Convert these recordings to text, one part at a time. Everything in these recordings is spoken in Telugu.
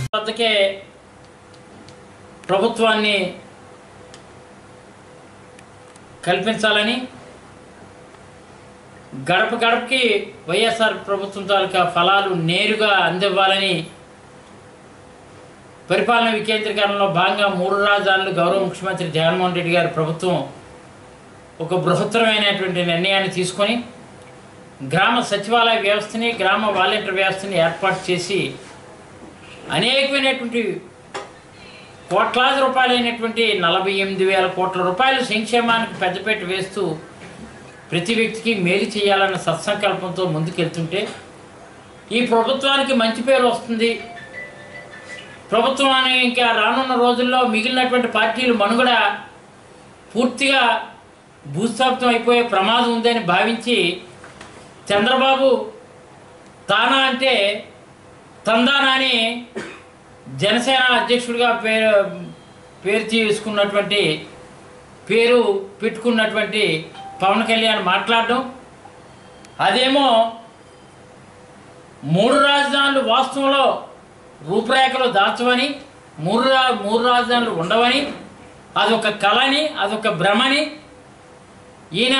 వద్దకే ప్రభుత్వాన్ని కల్పించాలని గడప గడపకి వైఎస్ఆర్ ప్రభుత్వం తాలూకా ఫలాలు నేరుగా అందివ్వాలని పరిపాలన వికేంద్రీకరణలో భాగంగా మూడు రాజధానులు గౌరవ ముఖ్యమంత్రి జగన్మోహన్ రెడ్డి గారి ప్రభుత్వం ఒక బృహత్తరమైనటువంటి నిర్ణయాన్ని తీసుకొని గ్రామ సచివాలయ వ్యవస్థని గ్రామ వాలంటీర్ వ్యవస్థని ఏర్పాటు చేసి అనేకమైనటువంటి కోట్లాది రూపాయలైనటువంటి నలభై ఎనిమిది వేల కోట్ల రూపాయలు సంక్షేమానికి పెద్దపీట వేస్తూ ప్రతి వ్యక్తికి మేలు చేయాలన్న సత్సంకల్పంతో ముందుకెళ్తుంటే ఈ ప్రభుత్వానికి మంచి పేరు వస్తుంది ప్రభుత్వం అనే ఇంకా రానున్న రోజుల్లో మిగిలినటువంటి పార్టీలు మనుగడ పూర్తిగా భూస్థాపితం అయిపోయే ప్రమాదం ఉందని భావించి చంద్రబాబు తానా అంటే తందానా అని జనసేన అధ్యక్షుడిగా పేరు పేరు తీసుకున్నటువంటి పేరు పెట్టుకున్నటువంటి పవన్ కళ్యాణ్ మాట్లాడడం అదేమో మూడు రాజధానులు వాస్తవంలో రూపురేఖలు దాచవని మూడు రా మూడు రాజధానులు ఉండవని అదొక కళని అదొక భ్రమని ఈయన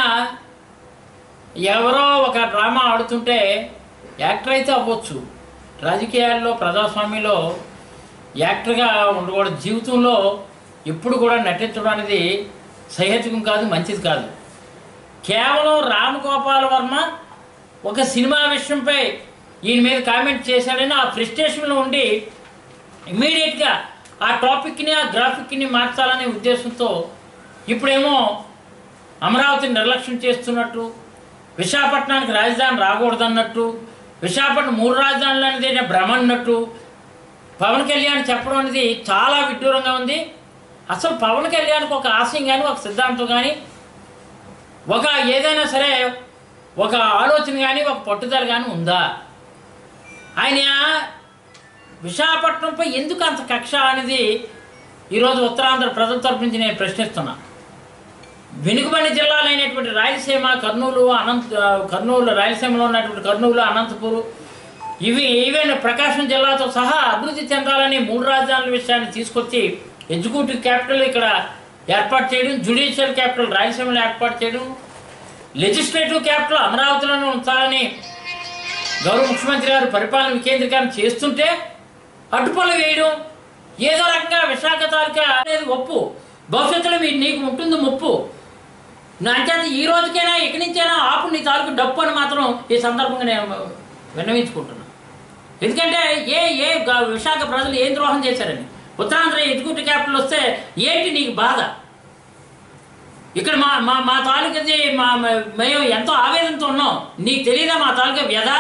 ఎవరో ఒక డ్రామా ఆడుతుంటే యాక్టర్ అయితే అవ్వచ్చు రాజకీయాల్లో ప్రజాస్వామ్యంలో యాక్టర్గా ఉండకూడదు జీవితంలో ఎప్పుడు కూడా నటించడం అనేది సహేతుకం కాదు మంచిది కాదు కేవలం రామ్ గోపాల్ వర్మ ఒక సినిమా విషయంపై ఈయన మీద కామెంట్ చేశాడని ఆ ఫ్రస్ట్రేషన్లో ఉండి ఇమీడియట్గా ఆ టాపిక్ని ఆ గ్రాఫిక్ని మార్చాలనే ఉద్దేశంతో ఇప్పుడేమో అమరావతిని నిర్లక్ష్యం చేస్తున్నట్టు విశాఖపట్నానికి రాజధాని రాకూడదన్నట్టు విశాఖపట్నం మూడు రాజధానులు అనేది భ్రమ అన్నట్టు పవన్ కళ్యాణ్ చెప్పడం అనేది చాలా విడ్డూరంగా ఉంది అసలు పవన్ కళ్యాణ్కి ఒక ఆశయం కానీ ఒక సిద్ధాంతం కానీ ఒక ఏదైనా సరే ఒక ఆలోచన కానీ ఒక పట్టుదల కానీ ఉందా ఆయన విశాఖపట్నంపై ఎందుకు అంత కక్ష అనేది ఈరోజు ఉత్తరాంధ్ర ప్రజల తరపు నుంచి నేను ప్రశ్నిస్తున్నా వెనుకబడిన జిల్లాలైనటువంటి రాయలసీమ కర్నూలు అనంత కర్నూలు రాయలసీమలో ఉన్నటువంటి కర్నూలు అనంతపురం ఇవి ఈవెన్ ప్రకాశం జిల్లాతో సహా అభివృద్ధి చెందాలని మూడు రాజధానుల విషయాన్ని తీసుకొచ్చి ఎగ్జిక్యూటివ్ క్యాపిటల్ ఇక్కడ ఏర్పాటు చేయడం జ్యుడిషియల్ క్యాపిటల్ రాయలసీమలో ఏర్పాటు చేయడం లెజిస్లేటివ్ క్యాపిటల్ అమరావతిలోనే ఉంచాలని గౌరవ ముఖ్యమంత్రి గారు పరిపాలన వికేంద్రీకరణ చేస్తుంటే అడ్డుపల్లి వేయడం ఏదో రకంగా విశాఖ తాలూకా అనేది ఒప్పు భవిష్యత్తులో మీ నీకు ఉంటుంది ముప్పు నా అంచేత ఈ రోజుకైనా ఇక్కడి నుంచైనా ఆపు నీ తాలూకు డప్పు అని మాత్రం ఈ సందర్భంగా నేను విన్నవించుకుంటున్నాను ఎందుకంటే ఏ ఏ గ- విశాఖ ప్రజలు ఏం ద్రోహం చేశారని ఉత్తరాంధ్ర ఎగ్జిక్యూటివ్ క్యాపిటల్ వస్తే ఏంటి నీకు బాధ ఇక్కడ మా మా మా తాలూకది మా మ- మేము ఎంతో ఆవేదనతో ఉన్నాం నీకు తెలియదా మా తాలూకా వ్యధ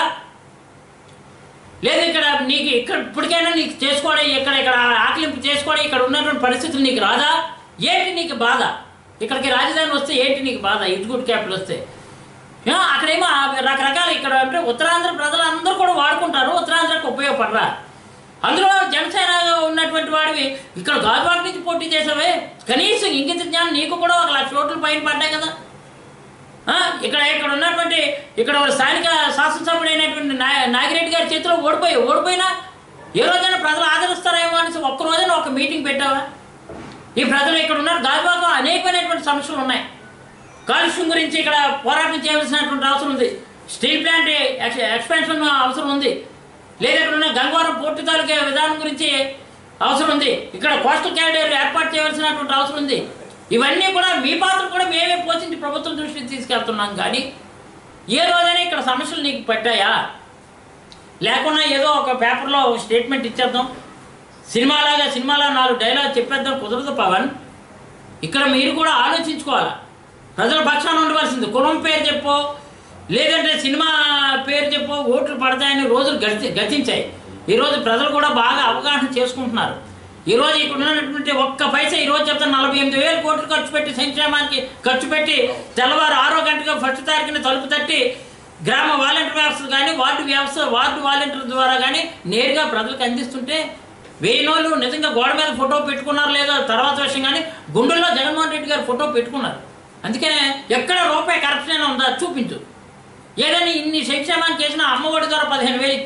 లేదు ఇక్కడ నీకు ఇక్కడ ఇప్పటికైనా నీకు చేసుకోవడం ఇక్కడ ఇక్కడ ఆకలింపు చేసుకోవడం ఇక్కడ ఉన్నటువంటి పరిస్థితులు నీకు రాదా ఏంటి నీకు బాధ ఇక్కడికి రాజధాని వస్తే ఏంటి నీకు బాధ ఎగ్జిక్యూటివ్ క్యాపిటల్ వస్తే ఏ, అక్కడేమో ఆ రకరకాల ఇక్కడ అంటే ఉత్తరాంధ్ర ప్రజలు అందరూ కూడా వాడుకుంటారు ఉత్తరాంధ్రకు ఉపయోగపడరా అందులో జనసేన ఉన్నటువంటి వాడివి ఇక్కడ గాజువాక నుంచి పోటీ చేసావే కనీసం ఇంగిత జ్ఞానం నీకు కూడా ఒక లక్ష ఓట్లు పైన పడ్డాయి కదా ఆ, ఇక్కడ ఇక్కడ ఉన్నటువంటి ఇక్కడ ఒక స్థానిక శాసనసభ్యుడు అయినటువంటి నా నాగిరెడ్డి గారి చేతిలో ఓడిపోయి ఓడిపోయినా ఏ రోజైనా ప్రజలు ఆదరిస్తారేమో అనేసి ఒక్క రోజైనా ఒక మీటింగ్ పెట్టావా ఈ ప్రజలు ఇక్కడ ఉన్నారు గాజువాకలో అనేకమైనటువంటి సమస్యలు ఉన్నాయి కాలుష్యం గురించి ఇక్కడ పోరాటం చేయవలసినటువంటి అవసరం ఉంది స్టీల్ ప్లాంట్ ఎక్స్ ఎక్స్పాన్షన్ అవసరం ఉంది లేదా ఇక్కడ ఉన్న గంగవరం పోర్టు తాలూకా విధానం గురించి అవసరం ఉంది ఇక్కడ కోస్టల్ క్యారిడర్ ఏర్పాటు చేయవలసినటువంటి అవసరం ఉంది ఇవన్నీ కూడా మీ పాత్ర కూడా మేమే పోషించి ప్రభుత్వం దృష్టికి తీసుకెళ్తున్నాం కానీ ఏ రోజైనా ఇక్కడ సమస్యలు నీకు పెట్టాయా లేకుండా ఏదో ఒక పేపర్లో ఒక స్టేట్మెంట్ ఇచ్చేద్దాం సినిమాలాగా సినిమాలో నాలుగు డైలాగ్ చెప్పేద్దాం కుదరదు పవన్ ఇక్కడ మీరు కూడా ఆలోచించుకోవాలి ప్రజల పక్షాన ఉండవలసింది కులం పేరు చెప్పో లేదంటే సినిమా పేరు చెప్పో ఓట్లు పడతాయని రోజులు గతి గతించాయి ఈరోజు ప్రజలు కూడా బాగా అవగాహన చేసుకుంటున్నారు ఈరోజు ఇక్కడ ఉన్నటువంటి ఒక్క పైసా ఈరోజు చెప్తే నలభై ఎనిమిది వేలు కోట్లు ఖర్చు పెట్టి సంక్షేమానికి ఖర్చు పెట్టి తెల్లవారు ఆరో గంటగా ఫస్ట్ తారీఖున తలుపు తట్టి గ్రామ వాలంటీర్ వ్యవస్థ కానీ వార్డు వ్యవస్థ వార్డు వాలంటీర్ ద్వారా కానీ నేరుగా ప్రజలకు అందిస్తుంటే వేయినోళ్ళు నిజంగా గోడ మీద ఫోటో పెట్టుకున్నారు లేదో తర్వాత విషయం కానీ గుండెల్లో జగన్మోహన్ రెడ్డి గారు ఫోటో పెట్టుకున్నారు అందుకనే ఎక్కడ రూపాయి కరప్షన్ అయినా ఉందా చూపించు ఏదైనా ఇన్ని సంక్షేమానికి చేసినా అమ్మఒడి ద్వారా పదిహేను వేలు ఇచ్చాం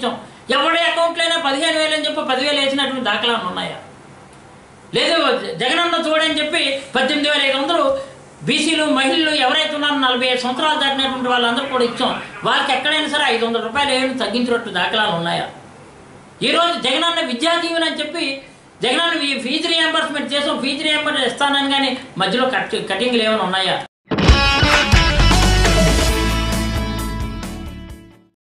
ఎవరి అకౌంట్లో అయినా పదిహేను వేలు అని చెప్పి పదివేలు వేసినటువంటి దాఖలాలు ఉన్నాయా లేదు జగనన్న చూడని చెప్పి పద్దెనిమిది వేల ఐదు వందలు బీసీలు మహిళలు ఎవరైతే ఉన్నారో నలభై ఐదు సంవత్సరాలు దాటినటువంటి వాళ్ళందరూ కూడా ఇచ్చాం వాళ్ళకి ఎక్కడైనా సరే ఐదు వందల రూపాయలు ఏమైనా తగ్గించినట్టు దాఖలాలు ఉన్నాయా ఈరోజు జగనన్న విద్యా దీవెన అని చెప్పి జగనన్న ఈ ఫీజు రియంబర్స్మెంట్ చేసాం ఫీజు రియంబర్స్మెంట్ ఇస్తానని కానీ మధ్యలో కట్ కటింగ్లు ఏమైనా ఉన్నాయా